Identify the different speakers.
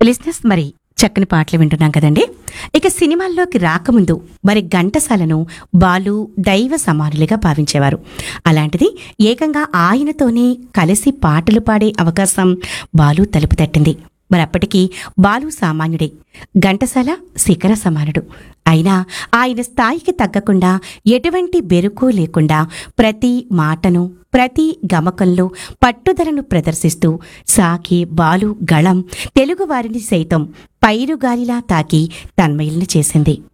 Speaker 1: లిస్నెస్ మరి చక్కని పాటలు వింటున్నాం కదండి ఇక సినిమాల్లోకి రాకముందు మరి ఘంటసాలను బాలు దైవ సమానులుగా భావించేవారు అలాంటిది ఏకంగా ఆయనతోనే కలిసి పాటలు పాడే అవకాశం బాలు తలుపు తట్టింది మరి అప్పటికి బాలు సామాన్యుడే ఘంటసాల శిఖర సమానుడు అయినా ఆయన స్థాయికి తగ్గకుండా ఎటువంటి బెరుకు లేకుండా ప్రతి మాటను ప్రతి గమకంలో పట్టుదలను ప్రదర్శిస్తూ సాకి బాలు గళం తెలుగువారిని సైతం పైరుగాలిలా తాకి తన్మయుల్ని చేసింది